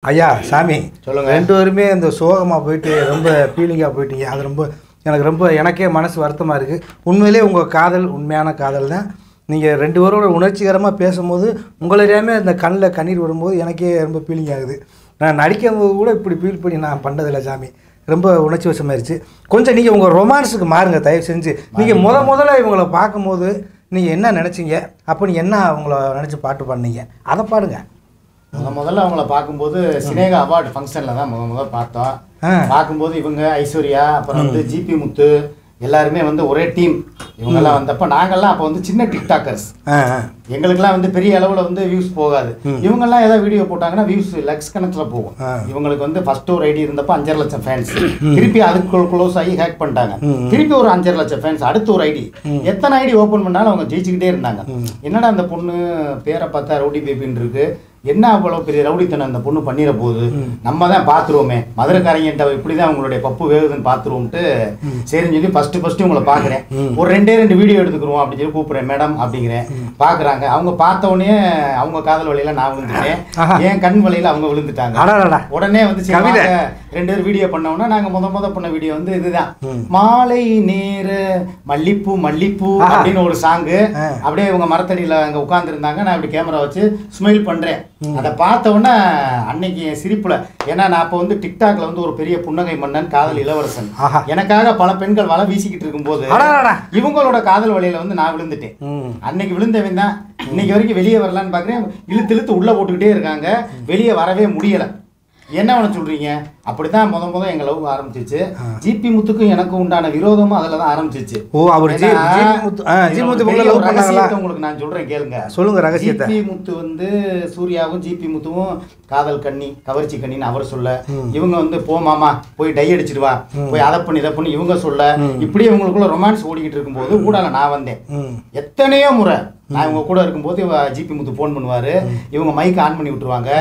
ஐயா சாமி சொல்லுங்க. ரெண்டு பேருமே இந்த சோகமாக போயிட்டு ரொம்ப ஃபீலிங்காக போயிட்டீங்க அது ரொம்ப எனக்கு ரொம்ப எனக்கே மனசு வருத்தமாக இருக்குது உண்மையிலே உங்கள் காதல் உண்மையான காதல் தான் நீங்கள் ரெண்டு பேரோட உணர்ச்சிகரமாக பேசும்போது உங்களிடையாமே இந்த கண்ணில் கண்ணீர் வரும்போது எனக்கே ரொம்ப ஃபீலிங் ஆகுது நான் நடிக்கும் போது கூட இப்படி ஃபீல் பண்ணி நான் பண்ணதில்லை சாமி ரொம்ப உணர்ச்சி வசமாயிருச்சு கொஞ்சம் நீங்கள் உங்கள் ரொமான்ஸுக்கு மாறுங்க தயவு செஞ்சு நீங்கள் முத முதல்ல இவங்களை பார்க்கும்போது நீங்கள் என்ன நினச்சிங்க அப்போ நீங்கள் என்ன அவங்கள நினச்சி பாட்டு பண்ணீங்க அதை பாடுங்க முத முதல்ல அவங்கள பார்க்கும்போது சினேகா அவார்டு ஃபங்க்ஷனில் தான் முத முதல்ல பார்த்தோம் ஆ. பார்க்கும்போது இவங்க ஐஸ்வர்யா அப்புறம் வந்து ஜிபி முத்து எல்லாருமே வந்து ஒரே டீம் இவங்கெல்லாம் வந்தப்போ நாங்கெல்லாம் அப்போ வந்து சின்ன டிக்டாக்கர்ஸ் ஆ ஆ எங்களுக்கெல்லாம் வந்து பெரிய அளவில் வந்து வியூஸ் போகாது இவங்கெல்லாம் ஏதாவது வீடியோ போட்டாங்கன்னா வியூஸ் லக்ஸ் கணக்கில் போகும் ஆ. இவங்களுக்கு வந்து ஃபர்ஸ்ட் ஒரு ஐடி இருந்தப்போ அஞ்சரை லட்சம் ஃபேன்ஸ் திருப்பி அதுக்கு க்ளோஸ் ஆகி ஹேக் பண்ணிட்டாங்க திருப்பி ஒரு அஞ்சரை லட்சம் ஃபேன்ஸ் அடுத்து ஒரு ஐடி எத்தனை ஐடி ஓப்பன் பண்ணாலும் அவங்க ஜெயிச்சுக்கிட்டே இருந்தாங்க என்னடா அந்த பொண்ணு பேரை பார்த்தா ரவுடி பேபின்னு இருக்கு என்ன அவ்வளவு பெரிய ரவுடித்தனம் அந்த பொண்ணு பண்ணிட போகுது நம்ம தான் பார்த்துருவோமே மதுரைக்காரங்கிட்ட இப்படி தான் உங்களுடைய பப்பு வேகுதுன்னு பார்த்துருவோம்ட்டு சரின்னு சொல்லி ஃபர்ஸ்ட் ஃபர்ஸ்ட் உங்களை பார்க்குறேன் ஒரு ரெண்டே ரெண்டு வீடியோ எடுத்துக்கிறோம் அப்படின்னு சொல்லி கூப்பிடுறேன் மேடம் அப்படிங்கிறேன் பார்க்குறாங்க அவங்க பார்த்த உடனே அவங்க காதல் வழியில நான் விழுந்துட்டேன் ஆஹா. என் கண் வழியில அவங்க விழுந்துட்டாங்க அடாடா உடனே வந்து சரி கவிதை. வாங்க, ரெண்டு பேரும் வீடியோ பண்ணோம்னா நாங்க முத முத பண்ண வீடியோ வந்து இதுதான் மாலை நேர மல்லிப்பூ மல்லிப்பூ ஆஹா. அப்படின்னு ஒரு சாங்கு ஆ. அப்படியே இவங்க மரத்தடியில அங்க உட்கார்ந்து இருந்தாங்க நான் இப்படி கேமரா வச்சு ஸ்மைல் பண்றேன் அதை பார்த்த உடனே அன்னைக்கு என் சிரிப்புல ஏன்னா நான் அப்போ வந்து டிக்டாக்ல வந்து ஒரு பெரிய புன்னகை மன்னன் காதல் இளவரசன் ஆஹா. எனக்காக பல பெண்கள் வலை வீசிக்கிட்டு இருக்கும்போது அடாடா. இவங்களோட காதல் வழியில வந்து நான் விழுந்துட்டேன் ம் அன்னைக்கு விழுந்தவன் தான் இன்னைக்கு வரைக்கும் வெளியே வரலான்னு பார்க்குறேன் இழுத்து இழுத்து உள்ள போட்டுக்கிட்டே இருக்காங்க வெளியே வரவே முடியல என்ன பண்ண சொல்றீங்க அப்படிதான் முத முத எங்க லவ் ஆரம்பிச்சிச்சு ஜிபி முத்துக்கும் எனக்கும் உண்டான விரோதமும் அதுல தான் ஆரம்பிச்சிச்சு ஓ, அவர் ஜி- ஏன்னா, ஜிபி முத்து- ஆ, ஜிபி இதுல முத்து ஒரு உங்களை பெரிய love ஒரு பண்ணாங்களா? ரகசியத்தை உங்களுக்கு நான் சொல்றேன் கேளுங்க சொல்லுங்க ரகசியத்தை ஜிபி முத்து வந்து சூர்யாவும் ஜிபி முத்துவும் காதல் கண்ணி கவர்ச்சி கண்ணின்னு அவர் சொல்ல இவங்க வந்து போ மாமா போய் டை அடிச்சிட்டு வா போய் அதை பண்ணி இதை பண்ணி இவங்க சொல்ல இப்படியே இவங்களுக்குள்ள ரொமான்ஸ் ஓடிக்கிட்டு இருக்கும்போது ஊடால நான் வந்தேன் ம் எத்தனையோ முறை நான் இவங்க கூட இருக்கும்போது இவ ஜிபி முத்து ஃபோன் பண்ணுவாரு இவங்க மைக் ஆன் பண்ணி விட்டுருவாங்க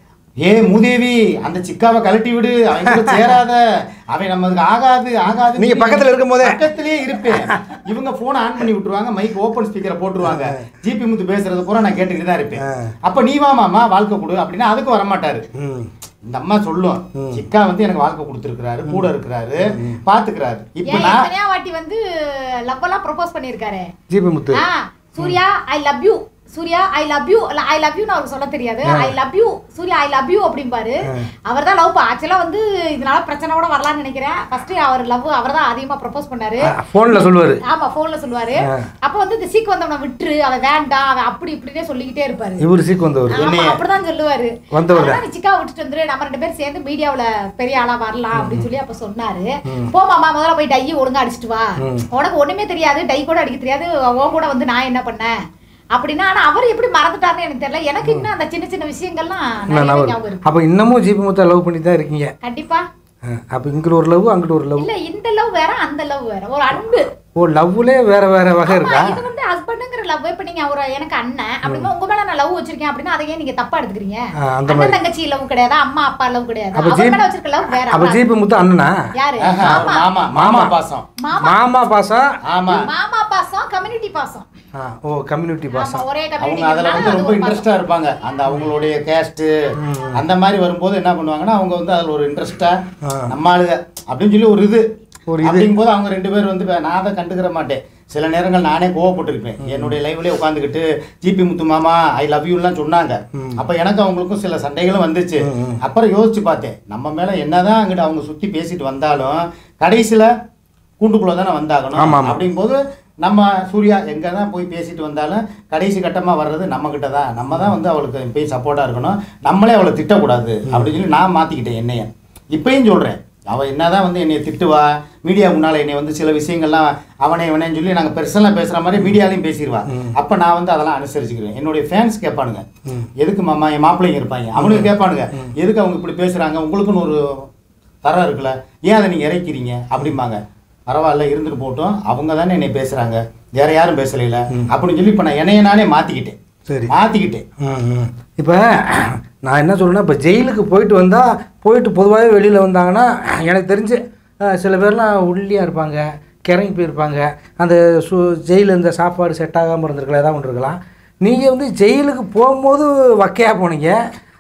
ஏ மூதேவி அந்த சிக்காவை கழட்டி விடு அவன் கூட சேராத அவன் நமக்கு ஆகாது ஆகாது நீங்க பக்கத்துல இருக்கும்போதே? பக்கத்திலேயே இருப்பேன் இவங்க போன் ஆன் பண்ணி விட்டுருவாங்க மைக் ஓபன் ஸ்பீக்கரை போட்டுருவாங்க ஜிபி முத்து பேசுறது பூரா நான் கேட்டுக்கிட்டு தான் இருப்பேன் அப்ப நீ வா மாமா வாழ்க்கை கொடு அப்படின்னா அதுக்கு வர மாட்டாரு ம் இந்த அம்மா சொல்லும் சிக்கா வந்து எனக்கு வாழ்க்கை கொடுத்துருக்காரு கூட இருக்கிறாரு பாத்துக்கிறாரு இப்ப ஏன் நான் எத்தனையோ வாட்டி வந்து லவ் எல்லாம் ப்ரொபோஸ் பண்ணியிருக்காரு ஜிபி முத்து ஆ Surya I love you Surya I love you I love யூன்னு அவருக்கு சொல்ல தெரியாது I love you Surya I love you அப்படிம்பாரு அவர் தான் லவ் ஆக்சுவலா வந்து இதனால பிரச்சனை கூட வரலாம்னு நினைக்கிறேன் ஃபர்ஸ்ட் அவர் லவ் அவர் தான் அதிகமா ப்ரொபோஸ் பண்ணாரு ஃபோனில் சொல்லுவார் ஆமா போன்ல சொல்லுவாரு அப்ப வந்து இந்த சீக்கு வந்தவன விட்டுரு அவன் வேண்டாம் அவன் அப்படி இப்படினே சொல்லிக்கிட்டே இருப்பாரு இவர் சீக்கு வந்தவர் ஆமா அப்படிதான் சொல்லுவாரு வந்தவர் அதனால நீ சிக்கா விட்டுட்டு வந்துரு நம்ம ரெண்டு பேரும் சேர்ந்து மீடியாவுல பெரிய ஆளா வரலாம் அப்படின்னு சொல்லி அப்ப சொன்னாரு போ மாமா முதல்ல போய் டை ஒழுங்கா அடிச்சிட்டு வா உனக்கு ஒண்ணுமே தெரியாது டை கூட அடிக்க தெரியாது உன் கூட வந்து நான் என்ன பண்ணேன் அப்படின்னா ஆனா அவர் எப்படி மறந்துட்டாருன்னு எனக்கு தெரியல எனக்கு இன்னும் அந்த சின்ன சின்ன விஷயங்கள்லாம் நிறைய ஞாபகம் இருக்கு அப்போ இன்னமும் ஜிபி முத்தை லவ் பண்ணி தான் இருக்கீங்க கண்டிப்பா அப்போ இங்கிட்ட ஒரு லவ் அங்கிட்ட ஒரு லவ் இல்ல இந்த லவ் வேற அந்த லவ் வேற ஒரு அன்பு ஓ லவ்லே வேற வேற வகை ஆமா, இருக்கா இது வந்து ஹஸ்பண்டுங்கிற லவ் இப்ப நீங்க ஒரு எனக்கு அண்ணன் அப்படின்னா உங்க மேல நான் லவ் வச்சிருக்கேன் அப்படின்னா அதை ஏன் நீங்க தப்பா எடுத்துக்கிறீங்க ஆ, அந்த அண்ணன் தங்கச்சி லவ் கிடையாது அம்மா அப்பா லவ் கிடையாது அப்ப அவர் ஜீப்- மேல வச்சிருக்க லவ் வேற அப்போ அவ்வளவு. ஜிபி முத்து அண்ணனா யாரு ஆஹா, அவர் மாமா மாமா மாமா பாசம் மாமா மாமா பாசம் ஆமா மாமா பாசம் கம்யூனிட்டி பாசம் ஆ, ஓ கம்யூனிட்டி ஆமா பாசம் ஒரே அவங்க கம்யூனிட்டி அதுல வந்து ரொம்ப இன்ட்ரெஸ்டா இருப்பாங்க அந்த அவங்களுடைய கேஸ்ட் அந்த மாதிரி வரும்போது என்ன பண்ணுவாங்கன்னா அவங்க வந்து அதுல ஒரு இன்ட்ரெஸ்டா நம்ம ஆளுங்க அப்படின்னு சொல்லி ஒரு இது ஒரு இது. அப்படிங்கும்போது அவங்க ரெண்டு பேரும் வந்து இப்ப நான் அதை கண்டுக்கிற மாட்டேன் சில நேரங்கள் நானே கோவப்பட்டிருப்பேன் என்னுடைய லைவ்லயே உட்காந்துக்கிட்டு ஜிபி முத்து மாமா ஐ லவ் யூலாம் சொன்னாங்க அப்ப எனக்கு அவங்களுக்கும் சில சண்டைகளும் வந்துச்சு அப்புறம் யோசிச்சு பார்த்தேன் நம்ம மேல என்னதான் அங்கிட்டு அவங்க சுத்தி பேசிட்டு வந்தாலும் கடைசியில கூண்டுக்குள்ள தானே வந்தாகணும் ஆமா, ஆமா. அப்படிங்கும்போது நம்ம சூர்யா எங்க தான் போய் பேசிட்டு வந்தாலும் கடைசி கட்டமா வர்றது நம்ம கிட்ட தான் நம்ம தான் வந்து அவளுக்கு போய் சப்போர்ட்டா இருக்கணும் நம்மளே அவளை திட்டக்கூடாது அப்படின்னு சொல்லி நான் மாத்திக்கிட்டேன் என்னைய இப்பயும் சொல்றேன் அவ என்னதான் வந்து என்னைய திட்டுவா மீடியா முன்னால என்னை வந்து சில விஷயங்கள்லாம் அவனே இவனேன்னு சொல்லி நாங்க பெருசெல்லாம் பேசுற மாதிரி மீடியாலையும் பேசிடுவா அப்ப நான் வந்து அதெல்லாம் அனுசரிச்சுக்கிறேன் என்னுடைய ஃபேன்ஸ் கேட்பானுங்க எதுக்கு மாமா என் மாப்பிள்ளைங்க இருப்பாங்க அவனுக்கு கேட்பானுங்க எதுக்கு அவங்க இப்படி பேசுறாங்க உங்களுக்குன்னு ஒரு தரம் இருக்குல்ல ஏன் அதை நீங்க இறைக்கிறீங்க அப்படிம்பாங்க பரவாயில்ல இருந்துட்டு போட்டும் அவங்க தானே என்னை பேசுறாங்க வேற யாரும் பேசலைல அப்படின்னு சொல்லி இப்ப நான் என்னைய நானே மாத்திக்கிட்டேன் சரி மாத்திக்கிட்டேன் இப்போ நான் என்ன சொல்றேன்னா இப்போ ஜெயிலுக்கு போயிட்டு வந்தால் போயிட்டு பொதுவாகவே வெளியில் வந்தாங்கன்னா எனக்கு தெரிஞ்சு அஹ், சில பேர்லாம் ஒல்லியாக இருப்பாங்க கிறங்கி போயிருப்பாங்க அந்த சு ஜெயிலில் இந்த சாப்பாடு செட் ஆகாமல் இருந்திருக்கலாம் ஏதாவது ஒன்று இருக்கலாம் நீங்கள் வந்து ஜெயிலுக்கு போகும்போது வக்கையாக போனீங்க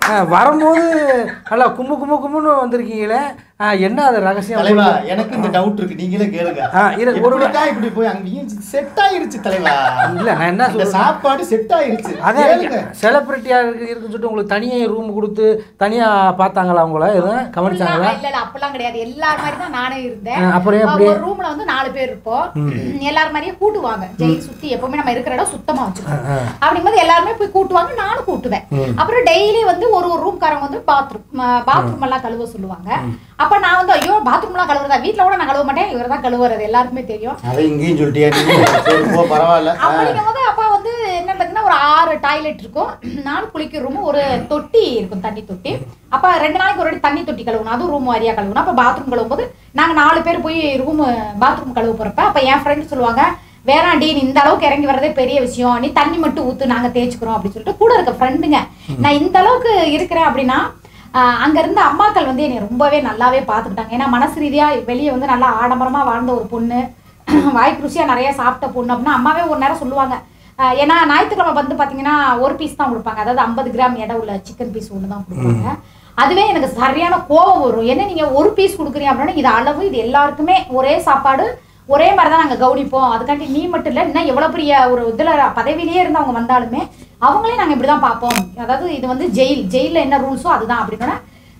ஆ, வரும்போது நல்லா கும்பு கும்பு கும்புன்னு வந்திருக்கீங்களே ஆ, என்ன அது ரகசியம் தலைவா எனக்கு இந்த டவுட் இருக்கு நீங்களே கேளுங்க ஆ, இரு, ஒரு- எப்படிக்கா இப்படி போய் அங்கேயும் செட் ஆயிருச்சு தலைவா இல்ல நான் என்ன இந்த சொல்றேன் சாப்பாடு செட் ஆயிருச்சு அதான் கேளுங்க செலிபிரிட்டியாக இருக்கு இருக்குன்னு சொல்லிட்டு உங்களுக்கு தனியாக ரூம் கொடுத்து தனியாக பார்த்தாங்களா உங்கள எதுவும் கவனிச்சாங்களா இல்ல இல்ல அப்பெல்லாம் கிடையாது எல்லார் மாதிரி தான் நானே இருந்தேன் ஆ, அப்புறம் ஏன் அப்படி? ஒரு ரூம்ல வந்து நாலு பேர் இருப்போம் எல்லார் மாதிரியே கூட்டுவாங்க ஜெயில் சுத்தி எப்பவுமே நம்ம இருக்கிற இடம் சுத்தமா வச்சுக்கோம் அப்படிங்கும்போது எல்லாருமே போய் கூட்டுவாங்க நானும் கூட்டுவேன் அப்புறம் டெய்லி வந்து ஒரு ஒரு ரூம்காரங்க வந்து பாத்ரூம் பாத்ரூம் எல்லாம் கழுவ சொல்லுவாங்க அப்ப நான் வந்து ஐயோ பாத்ரூம் எல்லாம் கழுவுறதா வீட்ல கூட நான் கழுவ மாட்டேன் இவர் தான் கழுவுறது எல்லாருக்குமே தெரியும் அதை இங்கேயும் சொல்லிட்டியா நீ சரி போ பரவாயில்ல ஆ. அப்படிங்கும்போது அப்பா வந்து என்ன பார்த்தீங்கன்னா ஒரு ஆறு டாய்லெட் இருக்கும் நாலு குளிக்கிற ரூம் ஒரு தொட்டி இருக்கும் தண்ணி தொட்டி அப்ப ரெண்டு நாளைக்கு ஒரு வாட்டி தண்ணி தொட்டி கழுவணும் அதுவும் ரூம் வாரியா கழுவணும் அப்ப பாத்ரூம் கழுவும் போது நாங்க நாலு பேர் போய் ரூம் பாத்ரூம் கழுவ போறப்ப அப்ப என் ஃப்ரெண்ட் சொல்லுவாங்க வேணாண்டி நீ இந்த அளவுக்கு இறங்கி வரதே பெரிய விஷயம் நீ தண்ணி மட்டும் ஊத்து நாங்க தேய்ச்சிக்கிறோம் அப்படின்னு சொல்லிட்டு கூட இருக்க ஃப்ரெண்டுங்க நான் இந்த அளவுக்கு இருக்கிறேன் அப்படின்னா ஆஹ் அங்க இருந்த அம்மாக்கள் வந்து என்னை ரொம்பவே நல்லாவே பார்த்துக்கிட்டாங்க ஏன்னா மனசு ரீதியா வெளியே வந்து நல்லா ஆடம்பரமா வாழ்ந்த ஒரு பொண்ணு வாய்ப்பு ருசியா நிறைய சாப்பிட்ட பொண்ணு அப்படின்னா அம்மாவே ஒரு நேரம் சொல்லுவாங்க ஆஹ் ஏன்னா ஞாயிற்றுக்கிழமை வந்து பாத்தீங்கன்னா ஒரு பீஸ் தான் கொடுப்பாங்க அதாவது ஐம்பது கிராம் எடை உள்ள சிக்கன் பீஸ் ஒன்று தான் கொடுப்பாங்க அதுவே எனக்கு சரியான கோபம் வரும் என்ன நீங்க ஒரு பீஸ் கொடுக்குறீங்க அப்படின்னா இது அளவு இது எல்லாருக்குமே ஒரே சாப்பாடு ஒரே மாதிரி தான் நாங்கள் கவனிப்போம் அதுக்காண்டி நீ மட்டும் இல்லை இன்னும் எவ்வளோ பெரிய ஒரு இதில் பதவியிலேயே இருந்து அவங்க வந்தாலுமே அவங்களே நாங்கள் இப்படி தான் பார்ப்போம் அதாவது இது வந்து ஜெயில் ஜெயிலில் என்ன ரூல்ஸோ அதுதான் அப்படின்னா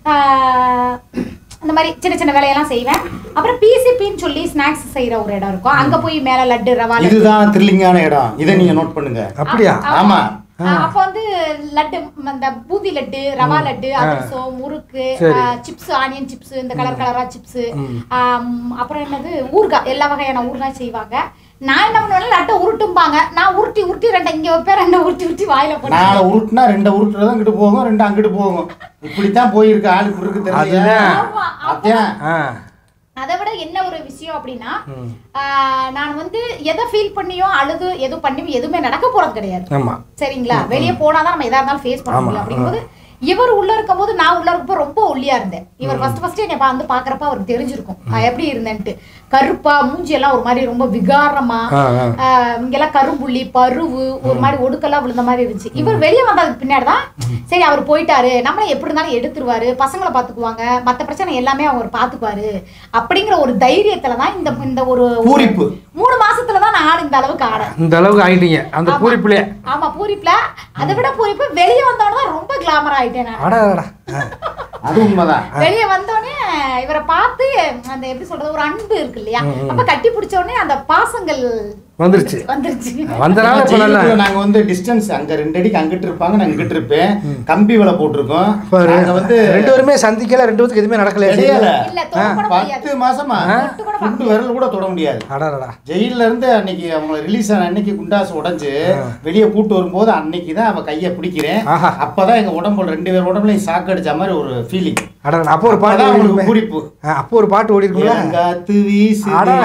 இந்த மாதிரி சின்ன சின்ன வேலையெல்லாம் செய்வேன் அப்புறம் பிசிபின்னு சொல்லி ஸ்நாக்ஸ் செய்கிற ஒரு இடம் இருக்கும் அங்கே போய் மேலே லட்டு ரவா லட்டு இதுதான் த்ரில்லிங்கான இடம் இதை நீங்க நோட் பண்ணுங்க அப்படியா ஆமா அப்போ வந்து லட்டு ம், அந்த பூந்தி லட்டு ரவா லட்டு அதிரசம் முறுக்கு சரி. சிப்ஸ் ஆனியன் சிப்ஸ் இந்த கலர் கலரா சிப்ஸ் அப்புறம் என்னது ஊறுகாய் எல்லா வகையான ஊறுகாய் செய்வாங்க நான் என்ன பண்ணுவேன் லட்டை உருட்டும்பாங்க நான் உருட்டி உருட்டி ரெண்டை இங்க வைப்பேன் ரெண்டை உருட்டி உருட்டி வாயில போட்டு நாலு உருட்டுனா ரெண்டு உருட்டுறதும் இங்கிட்டு போகும் ரெண்டு அங்கிட்டு போகும் இப்படித்தான் போயிருக்கு ஆளுக்கு இருக்கு தெரியல அதுதான். ஆமா, அதான் ஆ அதை விட என்ன ஒரு விஷயம் அப்படின்னா ஆஹ், நான் வந்து எதை ஃபீல் பண்ணியோ அழுது எதுவும் பண்ணி எதுவுமே நடக்க போறது கிடையாது ஆமாம் சரிங்களா வெளியே போனாதான் நம்ம எதா இருந்தாலும் ஃபேஸ் பண்ண முடியும் அப்படிங்கும்போது இவர் உள்ள இருக்கும்போது நான் உள்ள இருக்கப்போ ரொம்ப ஒல்லியா இருந்தேன் இவர் ஃபர்ஸ்ட் ஃபர்ஸ்ட் என்னை பா- வந்து பாக்குறப்ப அவருக்கு தெரிஞ்சிருக்கும் நான் எப்படி இருந்தேன்ட்டு கருப்பா மூஞ்சி எல்லாம் ஒரு மாதிரி ரொம்ப விகாரமா ஆ ஆ ஆஹ் இங்கெல்லாம் கரும்புள்ளி பருவு ஒரு மாதிரி ஒடுக்கெல்லாம் விழுந்த மாதிரி இருந்துச்சு இவர் வெளியே வந்ததுக்கு பின்னாடி தான் சரி அவர் போயிட்டாரு நம்மளை எப்படி இருந்தாலும் எடுத்துருவாரு பசங்களை பாத்துக்குவாங்க மத்த பிரச்சனை எல்லாமே அவர் பாத்துக்குவாரு அப்படிங்கிற ஒரு தைரியத்துல தான் இந்த இந்த ஒரு ஒரு பூரிப்பு. மூணு மாசத்துல தான் நான் ஆடு இந்த அளவுக்கு ஆட இந்த அளவுக்கு ஆயிட்டீங்க அந்த ஆமா. பூரிப்புலே ஆமா பூரிப்புல அதை விட பூரிப்பு வெளியே வந்தோடனே தான் ரொம்ப கிளாமர் ஆயிட்டேன் நான் அடா அடா ஆ. அது உண்மைதான் வெளியே வந்தோடனே இவரை பார்த்து அந்த எப்படி சொல்றது ஒரு அன்பு இருக்கு இல்லையா அப்ப கட்டி பிடிச்ச உடனே அந்த பாசங்கள் வந்துருச்சு வந்துருச்சு வந்தனால இப்போ நல்லா ஜெயிலுக்குள்ள நாங்க வந்து டிஸ்டன்ஸ் அங்க ரெண்டு அடிக்கு அங்கிட்டு இருப்பாங்க நான் இங்கிட்டு இருப்பேன் கம்பி வலை போட்டிருக்கோம் பாரு நாங்க வந்து ரெண்டு பேருமே சந்திக்கல ரெண்டு பேத்துக்கு எதுவுமே நடக்கல இடையில இல்ல தொட கூட முடியாது பத்து மாசமா தொட்டு கூட துண்டு விரல் கூட தொட முடியாது அடாடா ஜெயில்ல இருந்து அன்னைக்கு அவங்க ரிலீஸ் ஆன அன்னைக்கு குண்டாசு உடைஞ்சு வெளியே கூட்டு வரும்போது அன்னைக்கு தான் அவ கையை பிடிக்கிறேன் ஆஹா. அப்பதான் எங்க உடம்புல ரெண்டு பேர் உடம்புலையும் சாக்கு அடிச்ச மாதிரி ஒரு ஃபீலிங் அடடா அப்போ ஒரு பாட்டு அப்பதான் ஓடி உங்களுக்கு பூரிப்பு. ஆ, அப்போ ஒரு பாட்டு ஓடி இருக்கும்ல இளங்காத்து வீசுதே அடா.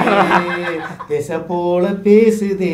பேச போல பேசுதே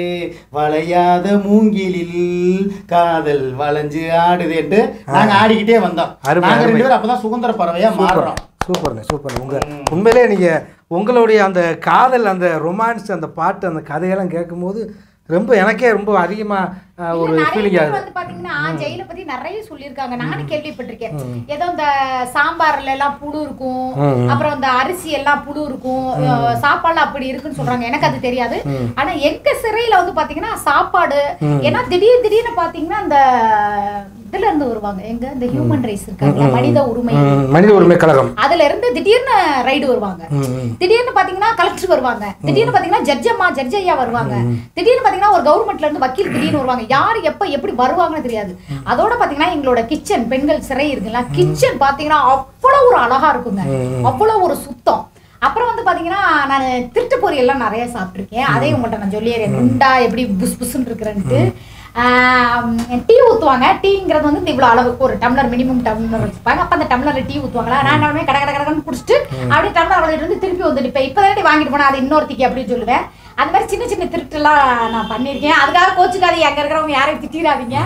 வளையாத மூங்கிலில் காதல் வளைஞ்சு ஆடுதேன்ட்டு நாங்க ஆடிக்கிட்டே வந்தோம் அருமை, நாங்க ரெண்டு அருமை. பேரும் அப்பதான் சுதந்திர பறவையா மாறுறோம் சூப்பர்ண்ணே சூப்பர் உங்க உண்மையிலே நீங்க உங்களுடைய அந்த காதல் அந்த ரொமான்ஸ் அந்த பாட்டு அந்த கதையெல்லாம் கேட்கும்போது ரொம்ப எனக்கே ரொம்ப அதிகமா ஆ, இல்ல, ஒரு நிறைய ஃபீலிங் பேர் ஆகுது வந்து பாத்தீங்கன்னா ஜெயில பத்தி நிறைய சொல்லியிருக்காங்க நானும் கேள்விப்பட்டிருக்கேன் ஏதோ இந்த சாம்பார்ல எல்லாம் புழு இருக்கும் ம். அப்புறம் இந்த அரிசி எல்லாம் புழு இருக்கும் அஹ் சாப்பாடுல அப்படி இருக்குன்னு சொல்றாங்க எனக்கு அது தெரியாது ஆனா எங்க சிறையில வந்து பாத்தீங்கன்னா சாப்பாடு ஏன்னா திடீர் திடீர்னு பாத்தீங்கன்னா அந்த இதுல இருந்து வருவாங்க எங்க இந்த ஹியூமன் ரைஸ் இருக்காங்க மனித உரிமை ம், மனித உரிமை கழகம் அதுல இருந்து திடீர்னு ரைடு வருவாங்க ம், ம். திடீர்னு பாத்தீங்கன்னா கலெக்டர் வருவாங்க திடீர்னு பாத்தீங்கன்னா ஜட்ஜ் அம்மா ஜட்ஜ் ஐயா வருவாங்க திடீர்னு பாத்தீங்கன்னா ஒரு கவர்மெண்ட்ல இருந்து வக்கீல் திடீர்னு வருவாங்க யார் எப்ப எப்படி வருவாங்கன்னு தெரியாது அதோட பாத்தீங்கன்னா எங்களோட கிச்சன் பெண்கள் சிறை இருக்குல்ல கிச்சன் பாத்தீங்கன்னா அவ்வளவு ஒரு அழகா இருக்குங்க அவ்வளவு ஒரு சுத்தம் அப்புறம் வந்து பாத்தீங்கன்னா நான் திருட்டு பொரியல் எல்லாம் நிறைய சாப்பிட்டிருக்கேன் அதையும் உங்கள்கிட்ட நான் சொல்லிடுறேன் குண்டா எப்படி புஸ் புஸ்ன்னு இருக்கிறேன்ட்டு டீ ஊற்றுவாங்க டீங்கிறது வந்து இந்த இவ்வளோ அளவுக்கு ஒரு டம்ளர் மினிமம் டம்ளர் வச்சுப்பாங்க அப்போ அந்த டம்ளரில் டீ ஊற்றுவாங்களா நான் என்னமே கடை கடை கடன்னு குடிச்சிட்டு அப்படியே டம்ளர் அவளிட்டு வந்து திருப்பி வந்து இப்போ இப்போ தானே வாங்கிட்டு போனா அது இன்னொருத்திக்கு அப்படின்னு சொல்லுவேன் அந்த மாதிரி சின்ன சின்ன திருட்டுலாம் நான் பண்ணியிருக்கேன் அதுக்காக கோச்சுக்காதீங்க அங்கே இருக்கிறவங்க யாரையும் திட்டிடாதீங்க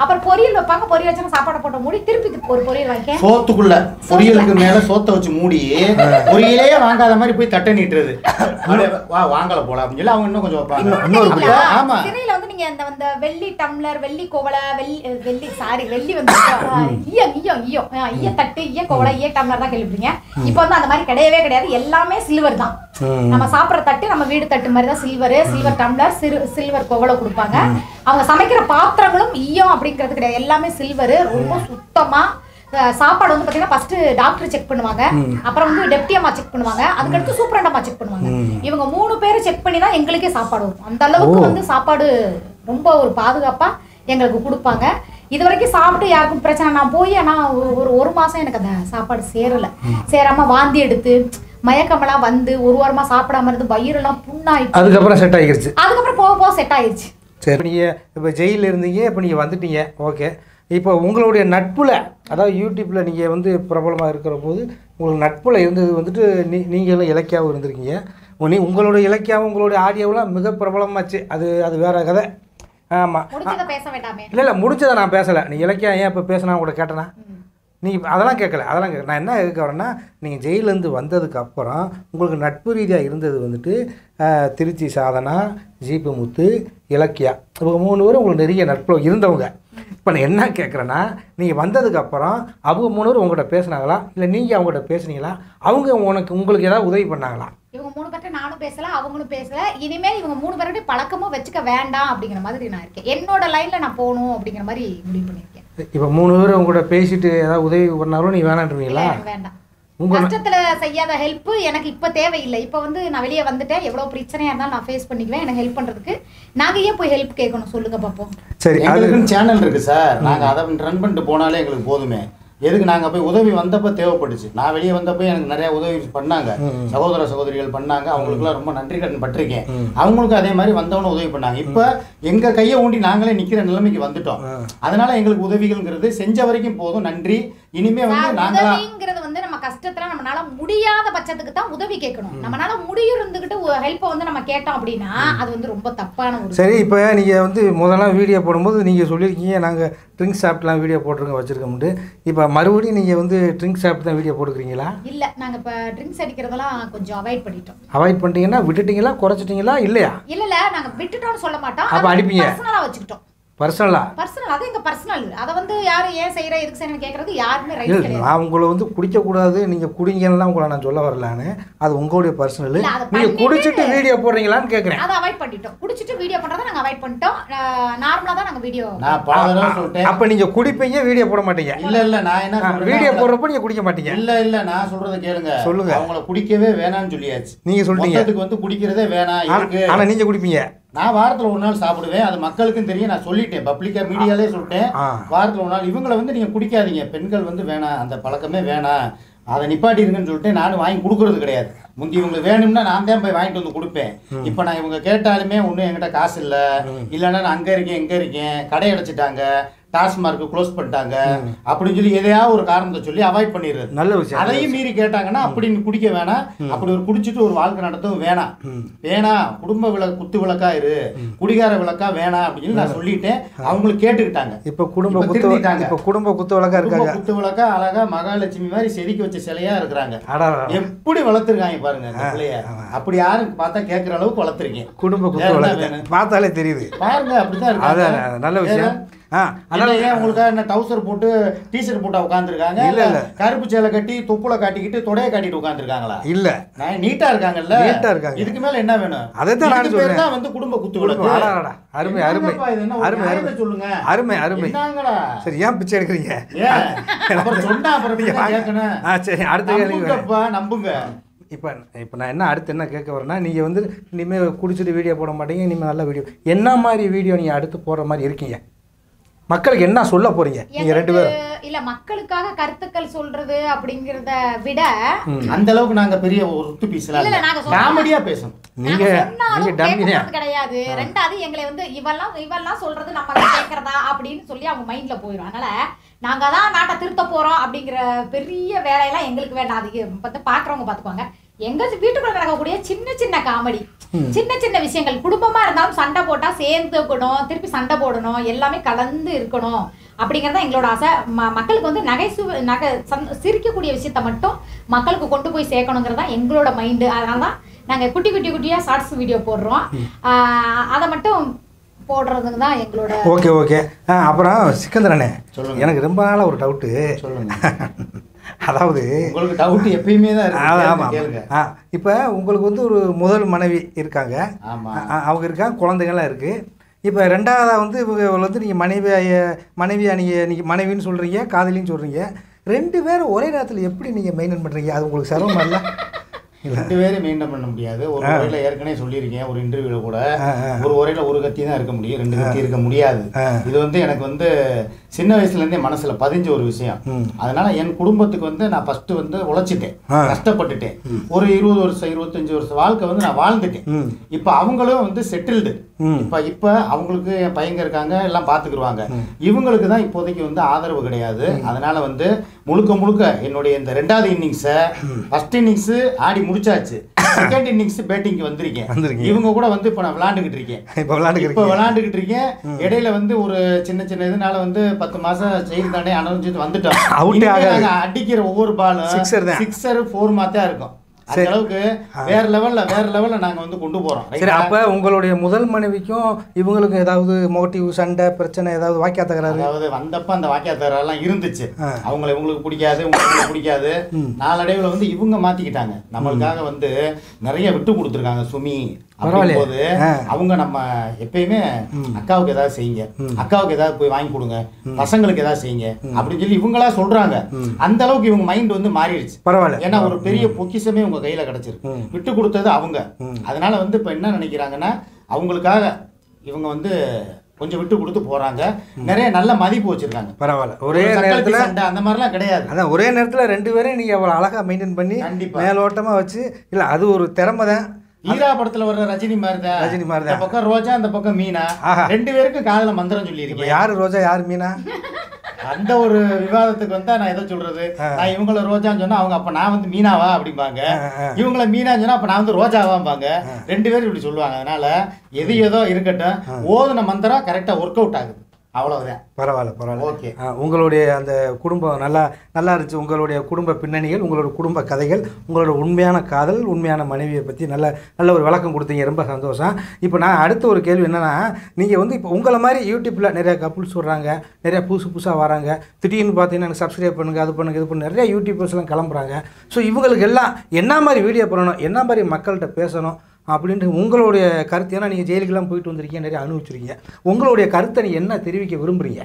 அப்புறம் பொரியல் வைப்பாங்க பொரியல் வச்சா சாப்பாடு போட்ட மூடி திருப்பி ஒரு பொரியல் வைக்க சோத்துக்குள்ள பொரியலுக்கு மேல சோத்தை வச்சு மூடி பொரியலே வாங்காத மாதிரி போய் தட்டை நீட்டுறது அப்படியே வா வாங்கல போல அப்படின்னு சொல்லி அவங்க இன்னும் கொஞ்சம் வைப்பாங்க இன்னொரு அப்படியா? ஆமா சிறையில வந்து நீங்க அந்த அந்த வெள்ளி டம்ளர் வெள்ளி கோவலை வெள்ளி வெள்ளி சாரி வெள்ளி வந்து அஹ், ஈயம் ஈயம் ஈயம் அஹ், ஈய தட்டு ஈய கோவலை ஈய டம்ளர் தான் கேள்விப்பீங்க இப்போ வந்து அந்த மாதிரி கிடையவே கிடையாது எல்லாமே சில்வர் தான் ம். நம்ம சாப்பிடுற தட்டு நம்ம வீடு தட்டு மாதிரி தான் சில்வர் சில்வர் டம்ளர் சிறு சில்வர் கோவலை கொடுப்பாங்க அவங்க சமைக்கிற பாத்திரங்களும் ஈயம் அப்படிங்கிறது கிடையாது எல்லாமே சில்வர் ரொம்ப சுத்தமா அஹ், சாப்பாடு வந்து பாத்தீங்கன்னா ஃபர்ஸ்ட் டாக்டர் செக் பண்ணுவாங்க அப்புறம் வந்து டெப்டி அம்மா செக் பண்ணுவாங்க அதுக்கடுத்து சூப்பரண்ட் அம்மா செக் பண்ணுவாங்க இவங்க மூணு பேரும் செக் பண்ணி தான் எங்களுக்கே சாப்பாடு வரும் அந்த அளவுக்கு வந்து சாப்பாடு ரொம்ப ஒரு பாதுகாப்பா எங்களுக்கு கொடுப்பாங்க இது வரைக்கும் சாப்பிட்டு யாருக்கும் பிரச்சனை நான் போய் ஆனால் ஒரு ஒரு மாசம் எனக்கு அந்த சாப்பாடு சேரல சேராம வாந்தி எடுத்து மயக்கமெல்லாம் வந்து ஒரு வாரமா சாப்பிடாம இருந்து வயிறெல்லாம் புண்ணாயிடுச்சு அதுக்கப்புறம் செட் ஆகிருச்சு அதுக்கப்புறம் போக போக செட் ஆயிடுச்சு சரி நீங்கள் இப்போ ஜெயிலில் இருந்தீங்க இப்போ நீங்கள் வந்துட்டீங்க ஓகே இப்போ உங்களுடைய நட்பில் அதாவது யூடியூப்பில் நீங்கள் வந்து பிரபலமாக இருக்கிற போது உங்களுக்கு நட்பில் இருந்தது வந்துட்டு நீ நீங்களும் இலக்கியாவும் இருந்திருக்கீங்க நீ உங்களுடைய இலக்கியாவும் உங்களுடைய ஆடியோவெலாம் மிக பிரபலமாச்சு அது அது வேற கதை ஆமாம் முடிச்சதை பேச வேண்டாமே இல்லை இல்லை முடிச்சதை நான் பேசலை நீ இலக்கியம் ஏன் இப்போ பேசினா கூட கேட்டேனா நீ அதெல்லாம் கேட்கல அதெல்லாம் கேட்க நான் என்ன எதுக்கு வரேன்னா நீங்கள் ஜெயிலேருந்து வந்ததுக்கு அப்புறம் உங்களுக்கு நட்பு ரீதியாக இருந்தது வந்துட்டு ஆஹ், திருச்சி சாதனா ஜீப்பு முத்து இலக்கியா இவங்க மூணு பேரும் உங்களுக்கு நிறைய நட்பில் இருந்தவங்க இப்போ நான் என்ன கேட்குறேன்னா நீங்கள் வந்ததுக்கப்புறம் அவங்க மூணு பேரும் உங்கள்கிட்ட பேசுனாங்களா இல்லை நீங்கள் அவங்ககிட்ட பேசுனீங்களா அவங்க உனக்கு உங்களுக்கு ஏதாவது உதவி பண்ணாங்களா இவங்க மூணு பேர்ட்ட நானும் பேசல அவங்களும் பேசல இனிமேல் இவங்க மூணு பேருடைய பழக்கமும் வச்சுக்க வேண்டாம் அப்படிங்கிற மாதிரி நான் இருக்கேன் என்னோட லைன்ல நான் போகணும் அப்படிங்கிற மாதிரி முடிவு பண்ணியிருக்கேன் இப்போ மூணு பேரும் உங்கள்கிட்ட பேசிட்டு ஏதாவது உதவி பண்ணாலும் நீ வேணான்றீங்களா இல்ல, எனக்கு வேண்டாம் உங்க கஷ்டத்துல செய்யாத ஹெல்ப் எனக்கு இப்ப தேவையில்லை இப்ப வந்து நான் வெளியே வந்துட்டேன் எவ்வளவு பிரச்சனையா இருந்தாலும் நான் ஃபேஸ் பண்ணிக்குவேன் எனக்கு ஹெல்ப் பண்றதுக்கு நாங்க ஏன் போய் ஹெல்ப் கேட்கணும் சொல்லுங்க பாப்போம் சரி அது எங்களுக்குன்னு சேனல் இருக்கு சார் நாங்க அதை ரன் பண்ணிட்டு போனாலே எங்களுக்கு போதுமே எதுக்கு நாங்க போய் உதவி வந்தப்ப தேவைப்பட்டுச்சு நான் வெளியே வந்தப்ப எனக்கு நிறைய உதவி பண்ணாங்க சகோதர சகோதரிகள் பண்ணாங்க அவங்களுக்குலாம் ரொம்ப நன்றி கடன் பட்டிருக்கேன் அவங்களுக்கும் அதே மாதிரி வந்தவனும் உதவி பண்ணாங்க இப்ப எங்க கையை ஊண்டி நாங்களே நிக்கிற நிலைமைக்கு வந்துட்டோம் அதனால எங்களுக்கு உதவிகள்ங்கிறது செஞ்ச வரைக்கும் போதும் நன்றி இனிமே வந்து சார், நாங்களா உதவிங்கிறது வந்து நம்ம கஷ்டத்துல நம்மளால முடியாத பட்சத்துக்கு தான் உதவி கேட்கணும் நம்மளால முடியும் இருந்துகிட்டு ஹெல்ப்பை வந்து நம்ம கேட்டோம் அப்படின்னா அது வந்து ரொம்ப தப்பான ஒரு சரி இப்போ நீங்கள் வந்து முதல்லாம் வீடியோ போடும்போது நீங்கள் சொல்லியிருக்கீங்க நாங்கள் ட்ரிங்க்ஸ் சாப்பிட்லாம் வீடியோ போட்டிருக்கோம் வச்சுருக்கோம்ட்டு இப்போ மறுபடியும் நீங்கள் வந்து ட்ரிங்க்ஸ் சாப்பிட்டு தான் வீடியோ போட்டுக்கிறீங்களா இல்ல நாங்க இப்ப ட்ரிங்க்ஸ் அடிக்கிறதெல்லாம் கொஞ்சம் அவாய்ட் பண்ணிட்டோம் அவாய்ட் பண்ணிட்டீங்கன்னா விட்டுட்டீங்களா குறைச்சிட்டீங்களா இல்லையா இல்ல இல்ல நாங்க விட்டுட்டோம்னு சொல்ல மாட்டோம் அப்ப அடிப்பீங்க? பர்சனலா வச்சுக்கிட்டோம் பர்சனலா பர்சனல் அது எங்க பர்சனல் அதை வந்து யாரும் ஏன் செய்யற எதுக்கு செய்யணும் கேக்குறது யாருமே ரைட் இல்லை கிடையாது நான் உங்களை வந்து குடிக்கக்கூடாது நீங்கள் குடிங்கலாம் உங்களை நான் சொல்ல வரலான்னு அது உங்களுடைய பர்சனல் இல்ல, அதை நீங்கள் பண்ணிட்டு- குடிச்சிட்டு வீடியோ போடுறீங்களான்னு கேட்குறேன் அதை அவாய்ட் பண்ணிட்டோம் குடிச்சிட்டு வீடியோ பண்றதை நாங்க அவாய்ட் பண்ணிட்டோம் நார்மலா தான் நாங்க வீடியோ நான் பல தடவை சொல்லிட்டேன் அப்போ நீங்கள் குடிப்பீங்க வீடியோ போட மாட்டீங்க இல்ல இல்ல நான் என்ன சொல்றேன்னா, வீடியோ போடுறப்போ நீங்கள் குடிக்க மாட்டீங்க இல்ல இல்ல நான் சொல்றத கேளுங்க சொல்லுங்க. அவங்கள குடிக்கவே வேணாம்னு சொல்லியாச்சு நீங்கள் சொல்லிட்டீங்க மொத்தத்துக்கு வந்து குடிக்கிறதே வேணாம் இருக்கு ஆனால் நீங்கள் குடிப்பீங்க நான் வாரத்துல ஒரு நாள் சாப்பிடுவேன் அது மக்களுக்கும் தெரியும் நான் சொல்லிட்டேன் பப்ளிக்கா மீடியாலே சொல்லிட்டேன் ஆ. வாரத்துல ஒரு நாள் இவங்களை வந்து நீங்க குடிக்காதீங்க பெண்கள் வந்து வேணாம் அந்த பழக்கமே வேணாம் அதை நிப்பாட்டிருங்கன்னு சொல்லிட்டு நானும் வாங்கி கொடுக்கறது கிடையாது முந்தி இவங்களுக்கு வேணும்னா நான் தான் போய் வாங்கிட்டு வந்து கொடுப்பேன் இப்போ நான் இவங்க கேட்டாலுமே ஒன்றும் என்கிட்ட காசு இல்லை இல்லைன்னா நான் அங்கே இருக்கேன் எங்கே இருக்கேன் கடை அடைச்சிட்டாங்க டாஸ்மார்க் க்ளோஸ் பண்ணிட்டாங்க அப்படின்னு சொல்லி எதையாவது ஒரு காரணத்தை சொல்லி அவாய்ட் பண்ணிடுறது நல்ல விஷயம் அதையும் மீறி கேட்டாங்கன்னா அப்படி நீ குடிக்க வேணாம் அப்படி ஒரு குடிச்சிட்டு ஒரு வாழ்க்கை நடத்தவும் வேணாம் வேணாம் குடும்ப விளக்கு குத்து விளக்கா இரு குடிகார விளக்கா வேணாம் அப்படின்னு நான் சொல்லிட்டேன் அவங்களுக்கு கேட்டுக்கிட்டாங்க இப்போ குடும்ப இப்ப குத்து திருந்திட்டாங்க. இப்போ குடும்ப குத்து வழக்கா குடும்ப இருக்காங்க குத்து விளக்கா அழகா மகாலட்சுமி மாதிரி செதுக்கி வச்ச சிலையா இருக்கிறாங்க அடா எப்படி வளர்த்துருக்காங்க பாருங்க இந்த பிள்ளைய அப்படி யாரும் பார்த்தா கேட்கற அளவுக்கு வளர்த்துருக்கேன் குடும்ப வேற குத்து என்ன வழக்கு வேணும்? பார்த்தாலே தெரியுது பாருங்க அப்படிதான் இருக்காங்க அதான் நல்ல விஷயம் ஆ அதனால அதனால ஏன் உங்களுக்காக என்ன டவுசர் போட்டு டிஷர்ட் போட்டு உட்காந்துருக்காங்க இல்ல, இல்ல. கருப்பு சேலை கட்டி தொப்புல காட்டிக்கிட்டு தொடைய காட்டிட்டு உட்காந்துருக்காங்களா இல்லை நான் நீட்டா இருக்காங்கல்ல நீட்டா இருக்காங்க. இதுக்கு மேல என்ன வேணும் அதைத்தான் நான் இதுக்கு பேர் சொல்றேன். தான் வந்து குடும்ப குத்து விளக்கு அடாடா, அருமை அருமை என்னங்கப்பா இது என்ன ஒரு அருமை நியாயத்தை அருமை சொல்லுங்க அருமை அருமை என்னங்கடா சரி ஏன் பிச்சை எடுக்கிறீங்க ஏன் அப்புறம் சொன்னா அப்புறம் நீங்க பின்ன வாங்க. கேட்கணும் ஆ சரி அடுத்த கேள்வி நம்புங்கப்பா நம்புங்க இப்போ இப்போ நான் என்ன அடுத்து என்ன கேட்க வரேன்னா நீங்கள் வந்து இனிமேல் குடிச்சிட்டு வீடியோ போட மாட்டீங்க இனிமேல் நல்ல வீடியோ என்ன மாதிரி வீடியோ நீங்கள் அடுத்து போடுற மாதிரி இருக்கீங்க மக்களுக்கு என்ன சொல்ல போறீங்க நீங்கள் ரெண்டு பேரும் எனக்கு- இல்ல மக்களுக்காக கருத்துக்கள் சொல்றது அப்படிங்கறத விட அந்த அளவுக்கு நாங்க பெரிய ஒரு சுத்து பீஸ்லாம் இல்ல, இல்ல, நாங்க சொன்னா- காமெடியா பேசணும் நீங்க நாங்க சொன்னாலும் நீங்க டம்மி கேட்க தான் போறது கிடையாது ரெண்டாவது எங்களை வந்து இவெல்லாம் இவெல்லாம் சொல்றது நம்ம கேட்கறதா அப்படின்னு சொல்லி அவங்க மைண்ட்ல போயிடும் அதனால நாங்க தான் நாட்டை திருத்த போறோம் அப்படிங்கிற பெரிய வேலையெல்லாம் எங்களுக்கு வேண்டாம் அது வந்து பாக்குறவங்க பாத்துக்குவாங்க எங்க வீட்டுக்குள்ள நடக்கக்கூடிய சின்ன சின்ன காமெடி சின்ன சின்ன விஷயங்கள் குடும்பமா இருந்தாலும் சண்டை போட்டா சேர்ந்துக்கணும் திருப்பி சண்டை போடணும் எல்லாமே கலந்து இருக்கணும் அப்படிங்கறத எங்களோட ஆசை ம- மக்களுக்கு வந்து நகைசு நகை சந்- சிரிக்கக்கூடிய விஷயத்த மட்டும் மக்களுக்கு கொண்டு போய் சேர்க்கணுங்கிறது தான் எங்களோட மைண்டு அதனால தான் நாங்க குட்டி குட்டி குட்டியா ஷார்ட்ஸ் வீடியோ போடுறோம் ஆஹ் அதை மட்டும் போடுறதுக்கு தான் எங்களோட ஓகே ஓகே ஆ அப்புறம் சிக்கந்தரனே சொல்லுங்க. எனக்கு ரொம்ப நாளாக ஒரு டவுட்டு சொல்லுங்க அதாவது உங்களுக்கு டவுட் எப்பயுமே தான் ஆ, இருக்கு ஆமாம் கேளுங்க ஆ இப்போ உங்களுக்கு வந்து ஒரு முதல் மனைவி இருக்காங்க ஆமா. ஆ, அவங்க இருக்காங்க குழந்தைங்கள்லாம் இருக்குது இப்போ ரெண்டாவதாக வந்து இவங்க வந்து நீங்கள் மனைவியாக மனைவியாக நீங்கள் நீங்கள் மனைவின்னு சொல்கிறீங்க காதலின்னு சொல்கிறீங்க ரெண்டு பேரும் ஒரே நேரத்தில் எப்படி நீங்கள் மெயின்டைன் பண்ணுறீங்க அது உங்களுக்கு சிரமம் இல்லை இல்லை ரெண்டு பேரும் மெயின்டைன் பண்ண முடியாது ஒரு உரையில ஏற்கனவே சொல்லியிருக்கேன் ஒரு இன்டர்வியூல கூட ஆ, ஆ. ஒரு உரையில ஒரு கத்தி தான் இருக்க முடியும் ரெண்டு கத்தி இருக்க முடியாது ஆ. இது வந்து எனக்கு வந்து சின்ன வயசுல இருந்தே மனசுல பதிஞ்ச ஒரு விஷயம் ம். அதனால என் குடும்பத்துக்கு வந்து நான் ஃபர்ஸ்ட் வந்து உழைச்சிட்டேன் ஆ. கஷ்டப்பட்டுட்டேன் ஒரு இருபது வருஷம் இருபத்தஞ்சு வருஷம் வாழ்க்கை வந்து நான் வாழ்ந்துட்டேன் ம் இப்ப அவங்களும் வந்து செட்டில்டு ம். இப்ப இப்ப அவங்களுக்கு என் பையங்க இருக்காங்க எல்லாம் பாத்துக்கிருவாங்க இவங்களுக்கு தான் இப்போதைக்கு வந்து ஆதரவு கிடையாது அதனால வந்து முழுக்க முழுக்க என்னுடைய இந்த ரெண்டாவது இன்னிங்ஸ ஃபர்ஸ்ட் இன்னிங்ஸ் ஆடி முடிச்சாச்சு செகண்ட் இன்னிங்ஸ் பேட்டிங்க்கு வந்திருக்கேன் வந்திருக்கீங்க. இவங்க கூட வந்து இப்ப நான் விளையாண்டுகிட்டு இருக்கேன் இப்போ விளாண்டுக்கு இப்ப விளையாண்டுகிட்டு இருக்கேன் இடையில வந்து ஒரு சின்ன சின்ன இதனால வந்து பத்து மாசம் செய்தி தானே அனுபவிச்சுட்டு வந்துட்டோம் Out ஏ இனிமே ஆகாது. நாங்க அடிக்கிற ஒவ்வொரு பாலும் Sixer தான். சிக்ஸர் ஃபோர் மாத்தா இருக்கும் அந்த சரி. அளவுக்கு வேற லெவல்ல வேற லெவல்ல நாங்க வந்து கொண்டு போறோம் சரி ரைட்டா? அப்போ உங்களுடைய முதல் மனைவிக்கும் இவங்களுக்கும் ஏதாவது மோட்டிவ் சண்டை பிரச்சனை ஏதாவது வாக்கியா தகராறு அதாவது வந்தப்ப அந்த வாக்கியத்தாரெல்லாம் இருந்துச்சு ஆ. அவங்கள இவங்களுக்கு பிடிக்காது உங்களுக்கு பிடிக்காது நாளடைவுல வந்து இவங்க மாத்திக்கிட்டாங்க நம்மளுக்காக வந்து நிறைய விட்டு கொடுத்துருக்காங்க சுமி பரவாயில்லையே. போது ஆ. அவங்க நம்ம எப்பயுமே அக்காவுக்கு ஏதாவது செய்யுங்க அக்காவுக்கு ஏதாவது போய் வாங்கி கொடுங்க பசங்களுக்கு ஏதாவது செய்யுங்க அப்படின்னு சொல்லி இவங்களா சொல்றாங்க அந்த அளவுக்கு இவங்க மைண்ட் வந்து மாறிடுச்சு பரவாயில்ல ஏன்னா ஒரு பெரிய பொக்கிஷமே உங்க கையில கிடைச்சிருக்கு விட்டு கொடுத்தது அவங்க அதனால வந்து இப்ப என்ன நினைக்கிறாங்கன்னா அவங்களுக்காக இவங்க வந்து கொஞ்சம் விட்டு கொடுத்து போறாங்க நிறைய நல்ல மதிப்பு வச்சிருக்காங்க பரவாயில்ல ஒரே ஒரு சக்கலத்தி நேரத்தில் சண்டை அந்த மாதிரிலாம் கிடையாது அதான் ஒரே நேரத்தில் ரெண்டு பேரையும் நீங்கள் அவ்வளோ அழகாக மெயின்டைன் பண்ணி கண்டிப்பா. மேலோட்டமாக வச்சு இல்லை அது ஒரு திறமை தான் ஈரா படத்துல வர்ற ரஜினி மாதிரிதான் ரஜினி மாதிரிதான். இந்த பக்கம் ரோஜா அந்த பக்கம் மீனா ஆஹா. ரெண்டு பேருக்கும் காதுல மந்திரம் இப்போ சொல்லியிருக்கேன் யார் ரோஜா யார் மீனா அந்த ஒரு விவாதத்துக்கு வந்தா நான் எதை சொல்றது நான் இவங்கள ரோஜான்னு சொன்னா அவங்க அப்ப நான் வந்து மீனாவா அப்படிம்பாங்க இவங்கள மீனான்னு சொன்னா அப்ப நான் வந்து ரோஜாவாம்பாங்க ரெண்டு பேரும் இப்படி சொல்லுவாங்க அதனால எது ஏதோ இருக்கட்டும் ஓதுன மந்திரம் கரெக்டா ஒர்க் அவுட் ஆகுது அவ்வளவுதான் பரவாயில்ல பரவாயில்ல ஓகே ஆ, உங்களுடைய அந்த குடும்பம் நல்லா நல்லா இருந்துச்சு உங்களுடைய குடும்ப பின்னணிகள் உங்களோட குடும்ப கதைகள் உங்களோட உண்மையான காதல் உண்மையான மனைவியை பற்றி நல்ல நல்ல ஒரு விளக்கம் கொடுத்தீங்க ரொம்ப சந்தோஷம் இப்போ நான் அடுத்த ஒரு கேள்வி என்னென்னா நீங்கள் வந்து இப்போ உங்களை மாதிரி யூடியூப்பில் நிறைய கப்புள்ஸ் சொல்கிறாங்க நிறைய புதுசு புதுசாக வராங்க திடீர்னு பார்த்தீங்கன்னா எனக்கு சப்ஸ்கிரைப் பண்ணுங்கள் அது பண்ணுங்க இது பண்ணு நிறைய யூடியூபர்ஸ்லாம் கிளம்புறாங்க ஸோ இவங்களுக்கு எல்லாம் என்ன மாதிரி வீடியோ பண்ணணும் என்ன மாதிரி மக்கள்கிட்ட பேசணும் அப்படின்ட்டு உங்களுடைய கருத்து ஏன்னா நீங்கள் ஜெயிலுக்கெல்லாம் போயிட்டு வந்திருக்கீங்க நிறைய அனுபவிச்சிருக்கீங்க உங்களுடைய கருத்தை நீ என்ன தெரிவிக்க விரும்புகிறீங்க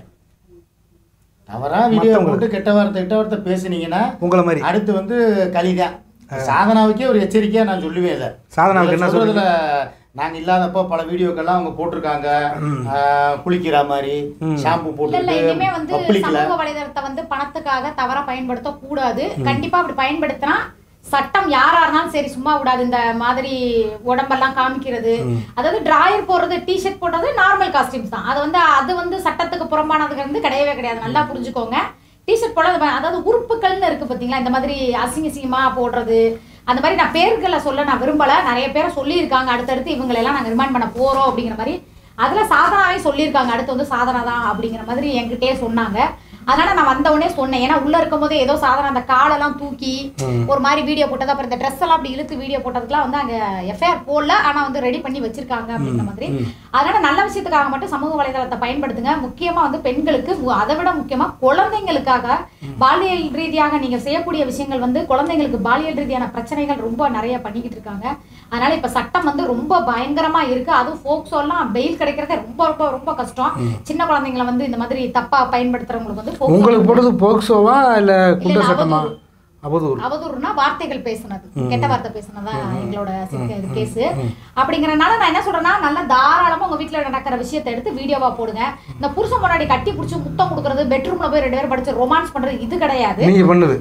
தவறா வீடியோ போட்டு கெட்ட வார்த்தை கெட்ட வார்த்தை பேசுனீங்கன்னா உங்களை மாதிரி அடுத்து வந்து கலிதான் சாதனாவுக்கே ஒரு எச்சரிக்கையா நான் சொல்லுவேன் இதை சாதனாவுக்கு என்ன இதுல சொல்றதுல நாங்க இல்லாதப்போ பல வீடியோக்கெல்லாம் அவங்க போட்டிருக்காங்க ஆஹ், குளிக்கிற மாதிரி ஷாம்பு இல்ல இல்ல போட்டுட்டு இனிமே வந்து பப்ளிக்ல சமூக வலைதளத்தை வந்து பணத்துக்காக தவறா பயன்படுத்த கூடாது கண்டிப்பா அப்படி பயன்படுத்தினா சட்டம் யாரா இருந்தாலும் சரி சும்மா விடாது இந்த மாதிரி உடம்பெல்லாம் காமிக்கிறது அதாவது டிராயர் போடுறது டிஷர்ட் போடுறது நார்மல் காஸ்டியூம்ஸ் தான் அது வந்து அது வந்து சட்டத்துக்கு புறம்பானதுக்கு வந்து கிடையவே கிடையாது நல்லா புரிஞ்சுக்கோங்க டிஷர்ட் போடாத அதாவது உறுப்புகள்னு இருக்கு பாத்தீங்களா இந்த மாதிரி அசிங்க அசிங்கமா போடுறது அந்த மாதிரி நான் பேர்களை சொல்ல நான் விரும்பல நிறைய பேரை சொல்லியிருக்காங்க அடுத்தடுத்து இவங்களை எல்லாம் நாங்க ரிமைண்ட் பண்ண போறோம் அப்படிங்கிற மாதிரி அதுல சாதனாவே சொல்லியிருக்காங்க அடுத்து வந்து சாதனா தான் அப்படிங்கிற மாதிரி என்கிட்டயே சொன்னாங்க அதனால நான் வந்த உடனே சொன்னேன் ஏன்னா உள்ள இருக்கும் போதே ஏதோ சாதனா அந்த காலெல்லாம் தூக்கி ஒரு மாதிரி வீடியோ போட்டது அப்புறம் இந்த ட்ரெஸ் எல்லாம் அப்படி இழுத்து வீடியோ போட்டதுக்குலாம் வந்து அங்க எஃப்ஐஆர் போடல ஆனா வந்து ரெடி பண்ணி வச்சிருக்காங்க அப்படிங்கிற மாதிரி அதனால நல்ல விஷயத்துக்காக மட்டும் சமூக வலைதளத்தை பயன்படுத்துங்க முக்கியமா வந்து பெண்களுக்கு மு- அதை விட முக்கியமா குழந்தைங்களுக்காக பாலியல் ரீதியாக நீங்க செய்யக்கூடிய விஷயங்கள் வந்து குழந்தைங்களுக்கு பாலியல் ரீதியான பிரச்சனைகள் ரொம்ப நிறைய பண்ணிக்கிட்டு இருக்காங்க அதனால இப்ப சட்டம் வந்து ரொம்ப பயங்கரமா இருக்கு அதுவும் ஃபோக்ஸோ எல்லாம் பெயில் கிடைக்கிறதே ரொம்ப ரொம்ப ரொம்ப கஷ்டம் சின்ன குழந்தைங்களை வந்து இந்த மாதிரி தப்பா பயன்படுத்துறவங்களுக்கு வந்து போக்சோ உங்களுக்கு போடுறது போக்சோவா இல்லை குண்டர் இல்ல, சட்டமா அவதூறு. அவதூறு அவதூறுனா வார்த்தைகள் பேசுனது கெட்ட வார்த்தை பேசுனதா எங்களோட கேஸ் அப்படிங்கறனால நான் என்ன சொல்றேன்னா நல்லா தாராளமா உங்க வீட்ல நடக்கிற விஷயத்தை எடுத்து வீடியோவா போடுங்க இந்த புருஷன் முன்னாடி கட்டி புடிச்சு முத்தம் கொடுக்கறது பெட்ரூம்ல போய் ரெண்டு பேரும் படிச்சு ரொமான்ஸ் பண்றது இது கிடையாது நீங்கள் பண்ணுது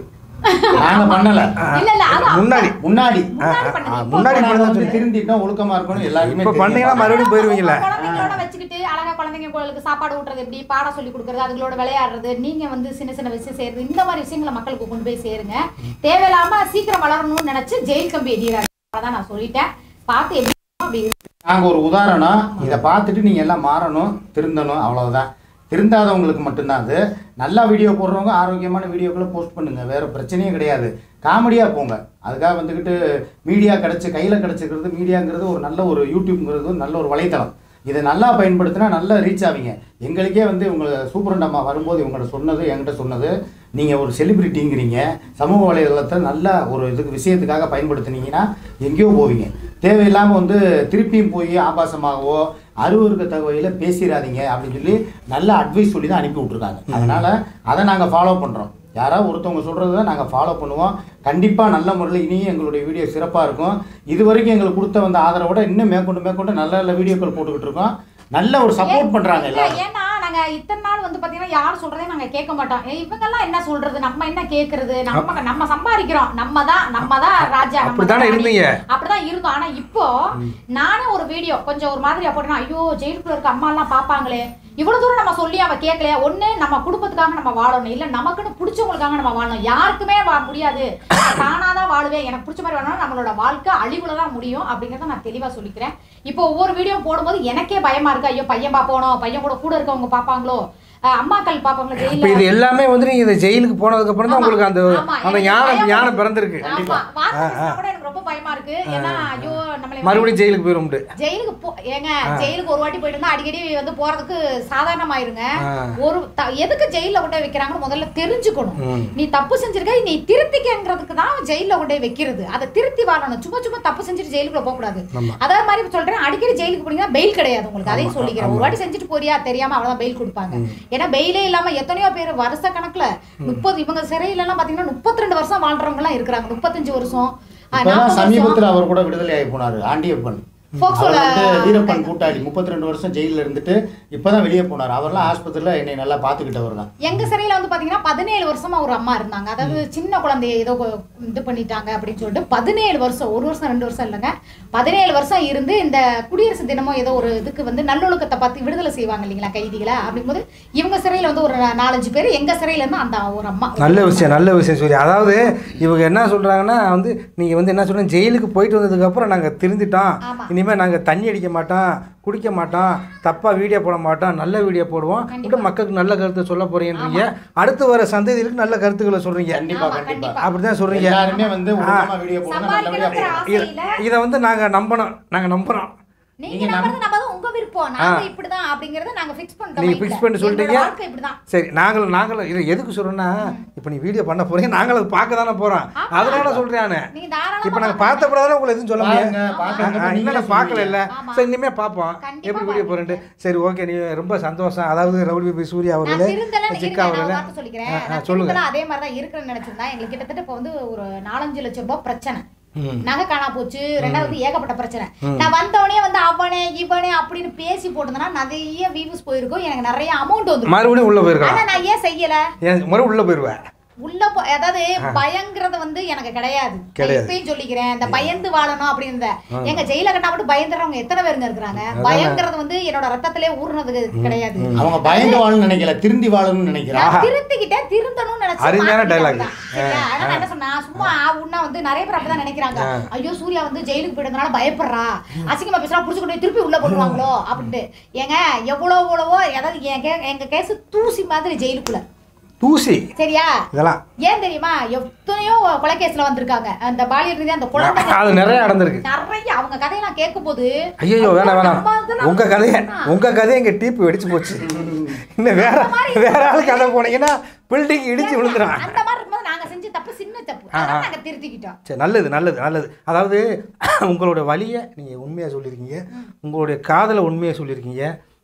நாங்க பண்ணல இல்ல இல்ல அது முன்னாடி முன்னாடி முன்னாடி பண்ணது. ஆ, இப்போ முன்னாடி நாங்க பண்ணதான் வந்து சொன்னேன். திருந்திட்டோம் ஒழுக்கமா இருக்கணும் எல்லாருக்குமே இப்ப தெரியும். பண்ணீங்கன்னா மறுபடியும் போயிருவீங்களா குழந்தைங்களோட வச்சுக்கிட்டு அழகா குழந்தைங்களுக்கு சாப்பாடு ஊட்டுறது எப்படி பாடம் சொல்லி கொடுக்கறது அதுகளோட விளையாடுறது நீங்க வந்து சின்ன சின்ன விஷயம் செய்யறது இந்த மாதிரி விஷயங்களை மக்களுக்கு கொண்டு போய் சேருங்க தேவையில்லாம சீக்கிரம் வளரணும்னு நினைச்சு ஜெயில் கம்பி எடிறாங்க அதான் நான் சொல்லிட்டேன் பார்த்து எப்படி அப்படி நாங்க ஒரு உதாரணம் இதை பார்த்துட்டு நீங்க எல்லாம் மாறணும் திருந்தணும் அவ்வளவுதான் திருந்தாதவங்களுக்கு மட்டும்தான் அது நல்லா வீடியோ போடுறவங்க ஆரோக்கியமான வீடியோக்களை போஸ்ட் பண்ணுங்க வேற பிரச்சனையே கிடையாது காமெடியா போங்க அதுக்காக வந்துக்கிட்டு மீடியா கிடைச்சு கையில கிடைச்சிக்கிறது மீடியாங்கிறது ஒரு நல்ல ஒரு யூடியூப்ங்கிறது ஒரு நல்ல ஒரு வலைத்தளம் இதை நல்லா பயன்படுத்தினா நல்லா ரீச் ஆவீங்க எங்களுக்கே வந்து உங்களை சூப்பரண்ட் அம்மா வரும்போது இவங்கள்ட்ட சொன்னது என்கிட்ட சொன்னது நீங்கள் ஒரு செலிபிரிட்டிங்கிறீங்க சமூக வலைதளத்தை நல்ல ஒரு இதுக்கு விஷயத்துக்காக பயன்படுத்துனீங்கன்னா எங்கேயோ போவீங்க தேவையில்லாமல் வந்து திருப்பியும் போய் ஆபாசமாகவோ அருவருக்க தகவலில் பேசிடாதீங்க அப்படின்னு சொல்லி நல்ல அட்வைஸ் சொல்லி தான் அனுப்பி விட்ருக்காங்க அதனால் அதை நாங்கள் ஃபாலோ பண்ணுறோம் யாராவது ஒருத்தவங்க சொல்கிறத நாங்கள் ஃபாலோ பண்ணுவோம் கண்டிப்பாக நல்ல முறையில் இனியும் எங்களுடைய வீடியோ சிறப்பாக இருக்கும் இது வரைக்கும் எங்களுக்கு கொடுத்த வந்த ஆதரவோட இன்னும் மேற்கொண்டு மேற்கொண்டு நல்ல நல்ல வீடியோக்கள் போட்டுக்கிட்டு இருக்கோம் நல்ல ஒரு சப்போர்ட் பண்ணுறாங்க இல்ல, எல்லாரும் ஏன்னா நாங்க இத்தனை நாள் வந்து பாத்தீங்கன்னா யார் சொல்றதே நாங்க கேட்க மாட்டோம் ஏய், இவங்கெல்லாம் என்ன சொல்றது நம்ம என்ன கேக்குறது நம்ம நம்ம சம்பாதிக்கிறோம் நம்ம தான் நம்ம தான் ராஜா நம்ம அப்படித்தானே தான் ராணி. இருந்தீங்க. அப்படிதான் இருந்தோம் ஆனா இப்போ நானும் ஒரு வீடியோ கொஞ்சம் ஒரு மாதிரி போட்டேன்னா ஐயோ ஜெயிலுக்குள்ள இருக்க அம்மா எல்லாம் பாப்பாங்களே இவ்வளவு தூரம் நம்ம சொல்லி அவ கேட்கலையா ஒண்ணு நம்ம குடும்பத்துக்காக நம்ம வாழணும் இல்ல நமக்குன்னு பிடிச்சவங்களுக்காக நம்ம வாழணும் யாருக்குமே வா முடியாது தானாதான் வாழுவேன் எனக்கு பிடிச்ச மாதிரி வாழணும் நம்மளோட வாழ்க்கை அழிவுல தான் முடியும் அப்படிங்கறத நான் தெளிவா சொல்லிக்கிறேன் இப்போ ஒவ்வொரு வீடியோ போடும்போது எனக்கே பயமா இருக்கு ஐயோ பையன் பாப்போனோ பையன் கூட கூட இருக்கவங்க பாப்பாங்களோ அஹ் அம்மாக்கள் பாப்பாங்களோ இப்போ ஜெயில இது எல்லாமே வந்து நீங்க இந்த ஜெயிலுக்கு போனதுக்கு அப்புறம் தான் ஆமா. உங்களுக்கு அந்த ஆமா, அந்த எனக்கு ஞானம் பயம் ஞானம் பிறந்திருக்கு ஆமா வார்த்தை பேசினா கூட எனக்கு ரொம்ப பயமா இருக்கு ஏன்னா ஐயோ நம்மளை மறுபடியும் ஜெயிலுக்கு போயிடும்ட்டு ஜெயிலுக்கு போ ஏங்க ஜெயிலுக்கு ஒரு வாட்டி போயிட்டு இருந்தா அடிக்கடி வந்து போறதுக்கு சாதாரணமாயிருங்க ஆ. ஒரு த- எதுக்கு ஜெயில கொண்டு போய் வைக்கிறாங்கன்னு முதல்ல தெரிஞ்சுக்கணும் ம். நீ தப்பு செஞ்சிருக்க நீ திருத்திக்கங்கிறதுக்கு தான் ஜெயில கொண்டு போய் வைக்கிறது அதை திருத்தி வாழணும் சும்மா சும்மா தப்பு செஞ்சுட்டு ஜெயிலுக்குள்ள போக கூடாது ஆமா. அதே மாதிரி சொல்றேன் அடிக்கடி ஜெயிலுக்கு போனீங்கன்னா பெயில் கிடையாது உங்களுக்கு அதையும் சொல்லிக்கிறேன் ஒரு வாட்டி செஞ்சுட்டு போறியா தெரியாம அவ்வளவுதான் பெயில் கொடுப்பாங்க ஏன்னா பெயிலே இல்லாம எத்தனையோ பேர் வருஷ கணக்குல முப்பது இவங்க சிறையில எல்லாம் பாத்தீங்கன்னா முப்பத்தி ரெண்டு வருஷம் வாழ்றவங்க எல்லாம் இருக்கிறாங்க முப்பத்தஞ்சு வருஷம் ஆ, இப்பதான் நாற்பது வருஷம் சமீபத்தில் அவர் கூட விடுதலை ஆகி போனாரு ஆண்டியப்பன் போக்சோல அவர் வந்து வீரப்பன் கூட்டாளி முப்பத்தி ரெண்டு வருஷம் ஜெயிலில் இருந்துட்டு இப்பதான் வெளியே போனார் அவர்லாம் ஆஸ்பத்திரியில் என்னை நல்லா பார்த்துக்கிட்டவர் தான் எங்க சிறையில வந்து பாத்தீங்கன்னா பதினேழு வருஷமா ஒரு அம்மா இருந்தாங்க அதாவது சின்ன குழந்தைய ஏதோ கொ- இது பண்ணிட்டாங்க அப்படின்னு சொல்லிட்டு பதினேழு வருஷம் ஒரு வருஷம் ரெண்டு வருஷம் இல்லைங்க பதினேழு வருஷம் இருந்து இந்த குடியரசு தினமும் ஏதோ ஒரு இதுக்கு வந்து நல்லொழுக்கத்தை பார்த்து விடுதலை செய்வாங்க இல்லைங்களா கைதிகளை அப்படிங்கும்போது இவங்க சிறையில வந்து ஒரு நாலஞ்சு பேர் எங்க சிறையில இருந்து அந்த ஒரு அம்மா நல்ல விஷயம் நல்ல விஷயம் சொல்லி அதாவது இவங்க என்ன சொல்றாங்கன்னா வந்து நீங்க வந்து என்ன சொல்றீங்க ஜெயிலுக்கு போயிட்டு வந்ததுக்கு அப்புறம் நாங்க திருந்திட்டோம் ஆமா. இனிமேல் நாங்க தண்ணி அடிக்க மாட்டோம் குடிக்க மாட்டோம் தப்பா வீடியோ போட மாட்டோம் நல்ல வீடியோ போடுவோம் கண்டிப்பா. இப்ப மக்களுக்கு நல்ல கருத்தை சொல்ல போறீங்கன்றீங்க அடுத்து வர சந்ததிகளுக்கு நல்ல கருத்துக்களை சொல்றீங்க கண்டிப்பா ஆமா, கண்டிப்பா கண்டிப்பா. அப்படிதான் சொல்றீங்க எல்லாருமே வந்து ஒழுங்கமா வீடியோ போடணும் நல்லபடியா சம்பாதிக்கணுங்கிற போடணும் ஆசையில இதை வந்து நாங்க நம்பணும் நாங்க நம்புறோம் நீங்க நீங்க நம்புறது நம்பாத உங்க விருப்பம் நாங்க இப்படிதான் அப்படிங்கறத நாங்க ஃபிக்ஸ் பண்ணிட்டோம் நீங்க மைண்ட்ல. ஃபிக்ஸ் பண்ணி சொல்லிட்டீங்க எங்களோட வாழ்க்கை இப்படிதான் சரி நாங்களும் நாங்களும் இதை எதுக்கு சொல்றோம்னா இப்போ நீ வீடியோ பண்ண போறீங்க நாங்களும் அதை பார்க்க தானே போறோம் ஆமா. அதனால சொல்றேன் நானு நீங்க தாராளமா இப்போ நாங்கள் பாருங்க. பார்த்த பிறகு உங்களை எதுவும் சொல்ல முடியாது பாருங்க, பார்க்கறத ஆ, ஆ, நீங்களே இன்னும் பார்க்கல இல்ல ஆமா. சரி இனிமே பார்ப்போம் கண்டிப்பா எப்படி வீடியோ பாருங்க. போறேன்ட்டு சரி ஓகே நீ ரொம்ப சந்தோஷம் அதாவது ரவுடி பேபி சூர்யா நான் அவர்களே திருந்தலன்னு சிக்கா இருங்க, நான் அவர்களே ஒரு வார்த்தை சொல்லிக்கிறேன். ஆ, ஆ, நான் சொல்லுங்க. திருந்தல அதே மாதிரி தான் இருக்கிறேன்னு நினைச்சிருந்தா எங்களுக்கு கிட்டத்தட்ட இப்போ வந்து ஒரு நாலஞ்சு லட்சம் ரூபாய் பிரச்சனை ம். நகை காணா போச்சு ரெண்டாவது ஏகப்பட்ட பிரச்சனை நான் வந்தவனே வந்து அவனே இவனே அப்படின்னு பேசி போட்டிருந்தேன்னா நிறைய வியூஸ் போயிருக்கும் எனக்கு நிறைய அமௌண்ட் வந்து மறுபடியும் உள்ள போயிருக்கலாம் ஆனா நான் ஏன் செய்யல ஏன் மறுபடியும் உள்ள போயிருவேன் உள்ள போ அதாவது பயங்கிறது வந்து எனக்கு கிடையாது நான் கிடையாது. இப்பயும் சொல்லிக்கிறேன் இந்த பயந்து வாழணும் அப்படின்னு எங்க ஜெயில கட்டா மட்டும் பயந்துறவங்க எத்தனை பேருங்க இருக்கிறாங்க பயங்கிறது வந்து என்னோட ரத்தத்திலே ஊர்னது கிடையாது அவங்க பயந்து வாழணும்னு நினைக்கல திருந்தி வாழணும்னு நினைக்கிறான் நான் திருத்திக்கிட்டேன் திருந்தணும்னு நினைச்சேன் அருமையான மாத்திக்கிட்டேன் dialogue. அவ்வளவுதான். சரியா? ஆனா நான் என்ன சொன்னா சும்மா ஆவுன்னா வந்து நிறைய பேர் அப்படிதான் நினைக்கிறாங்க ஐயோ சூர்யா வந்து ஜெயிலுக்கு போயிட்டதுனால பயப்படுறா அசிங்கமா பேசுறா புடிச்சு கொண்டு போய் திருப்பி உள்ள போடுவாங்களோ அப்படின்ட்டு ஏங்க எவ்வளோ எவ்வளவோ அதாவது என் கே- எங்க கேஸ் தூசி மாதிரி ஜெயிலுக்குள்ள தூசி சரியா இதெல்லாம் ஏன் தெரியுமா எத்தனையோ கொலை கேஸ்ல வந்திருக்காங்க அந்த பாலியல் ரீதியா அந்த குழந்தை அது நிறைய நடந்திருக்கு நிறைய அவங்க கதையெல்லாம் கேட்கும்போது ஐயோ வேணாம் வேணாம் நம்ம இதெல்லாம் உங்க கதையை வேணாம். உங்க கதையை எங்க டீப்பு வெடிச்சு போச்சு இன்னும் வேற வேற ஆள் கதை போனீங்கன்னா பில்டிங் இடிச்சு விழுந்துடும் அந்த மாதிரி இருக்கும்போது நாங்க செஞ்ச தப்பு சின்ன தப்பு அதனால நாங்க திருத்திக்கிட்டோம் சரி நல்லது நல்லது நல்லது அதாவது உங்களோட வழியை நீங்கள் உண்மையாக சொல்லியிருக்கீங்க உங்களுடைய காதலை உண்மையாக சொல்லியிருக்கீங்க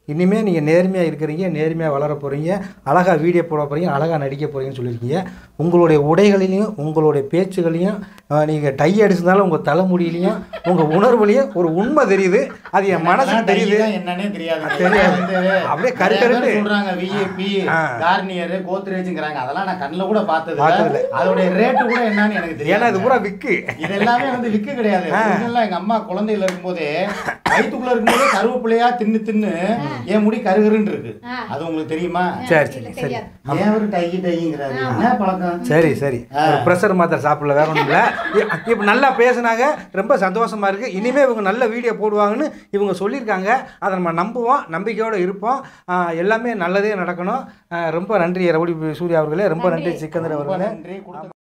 இனிமேல் நீங்கள் நேர்மையாக இருக்கிறீங்க நேர்மையாக வளர போகிறீங்க அழகாக வீடியோ போட போகிறீங்க அழகாக நடிக்க போகிறீங்கன்னு சொல்லியிருக்கீங்க உங்களுடைய உடைகளிலையும் உங்களுடைய பேச்சுகளையும் நீங்கள் டை அடிச்சிருந்தாலும் உங்கள் தலைமுடியிலையும் உங்கள் உணர்வுலையும் ஒரு உண்மை தெரியுது அது என் மனசுக்கு தெரியுது தெரியுது என்னன்னே தெரியாது தெரியாது. அப்படியே கரு கருன்னு. சொல்றாங்க விஐபி ஆ. கார்னியர் கோத்ரேஜ்ங்கறாங்க அதெல்லாம் நான் கண்ணுல கூட பார்த்தது பார்த்ததில்ல. இல்ல. அதோட ரேட் கூட என்னன்னு எனக்கு தெரியாது ஏன்னா இது பூரா விக்கு இது எல்லாமே வந்து விக்கு கிடையாது ஒரிஜினலா எங்க அம்மா குழந்தையில இருக்கும்போதே வயித்துக்குள்ள இருக்கும்போதே கருவேப்பிலையா தின்னு தின்னு என் முடி கருகருன்னு இருக்கு ஆ. அது உங்களுக்கு தெரியுமா சரி இல்ல, சரி சரி தெரியாது ஏன் ஒரு டை டைங்கிறாரு என்ன பழக்கம் சரி சரி ஒரு ப்ரெஷர் மாத்திரை சாப்பிடல வேற ஒன்றும் இல்லை இப்போ நல்லா பேசுனாங்க ரொம்ப சந்தோஷமா இருக்கு இனிமேல் இவங்க நல்ல வீடியோ போடுவாங்கன்னு இவங்க சொல்லியிருக்காங்க அதை நம்ம நம்புவோம் நம்பிக்கையோடு இருப்போம் ஆஹ் எல்லாமே நல்லதே நடக்கணும் ஆஹ் ரொம்ப நன்றி ரவுடி சூர்யா அவர்களே ரொம்ப நன்றி சிக்கந்தர் ரொம்ப அவர்களே நன்றி கொடுத்த